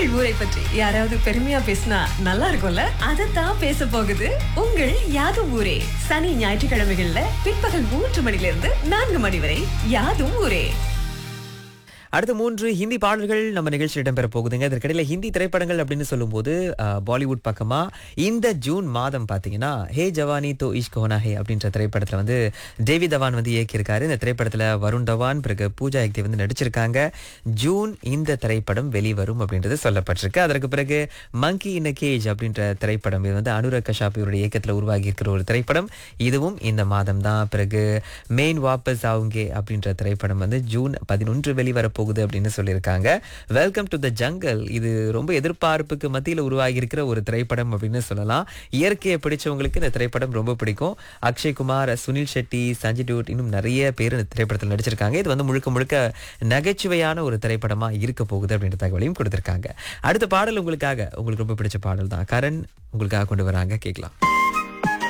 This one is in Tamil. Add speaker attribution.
Speaker 1: உங்கள் ஊரை பற்றி யாராவது பெருமையா பேசினா நல்லா இருக்கும்ல அதைத்தான் பேச போகுது உங்கள் யாதும் ஊரே சனி ஞாயிற்றுக்கிழமைகள்ல பிற்பகல் மூன்று மணிலிருந்து நான்கு மணி வரை யாதும் ஊரே
Speaker 2: அடுத்த மூன்று ஹிந்தி பாடல்கள் நம்ம நிகழ்ச்சியில் இடம்பெற போகுதுங்க இதற்கிடையில ஹிந்தி திரைப்படங்கள் அப்படின்னு சொல்லும்போது அஹ், பாலிவுட் பக்கமா இந்த ஜூன் மாதம் பாத்தீங்கன்னா ஹே ஜவானி தோ இஷ்க் ஹோனா ஹே அப்படின்ற திரைப்படத்துல வந்து தேவி தவான் வந்து இயக்கியிருக்காரு இந்த திரைப்படத்துல வருண் தவான் பிறகு பூஜா ஹெக்தே வந்து நடிச்சிருக்காங்க ஜூன் இந்த திரைப்படம் வெளிவரும் அப்படின்றது சொல்லப்பட்டிருக்கு அதற்கு பிறகு மங்கி இன் கேஜ் அப்படின்ற திரைப்படம் இது வந்து அனுராக் கஷாப் இவருடைய இயக்கத்துல உருவாகி இருக்கிற ஒரு திரைப்படம் இதுவும் இந்த மாதம் தான் பிறகு மெயின் வாபஸ் ஆவுங்கே அப்படின்ற திரைப்படம் வந்து ஜூன் பதினொன்று வெளிவரப்போகுது அப்படின்னு சொல்லியிருக்காங்க வெல்கம் டு த ஜங்கல் இது ரொம்ப எதிர்பார்ப்புக்கு மத்தியில் உருவாகி இருக்கிற ஒரு திரைப்படம் அப்படின்னு சொல்லலாம் இயற்கையை பிடிச்சவங்களுக்கு இந்த திரைப்படம் ரொம்ப பிடிக்கும் அக்ஷய் குமார் சுனில் ஷெட்டி சஞ்சய் டியூட் இன்னும் நிறைய பேர் இந்த திரைப்படத்தில் நடிச்சிருக்காங்க இது வந்து முழுக்க முழுக்க நகைச்சுவையான ஒரு திரைப்படமா இருக்க போகுது அப்படின்ற தகவலையும் கொடுத்திருக்காங்க அடுத்த பாடல் உங்களுக்காக உங்களுக்கு ரொம்ப பிடிச்ச பாடல் தான் கரண் உங்களுக்காக கொண்டு வராங்க கேட்கலாம்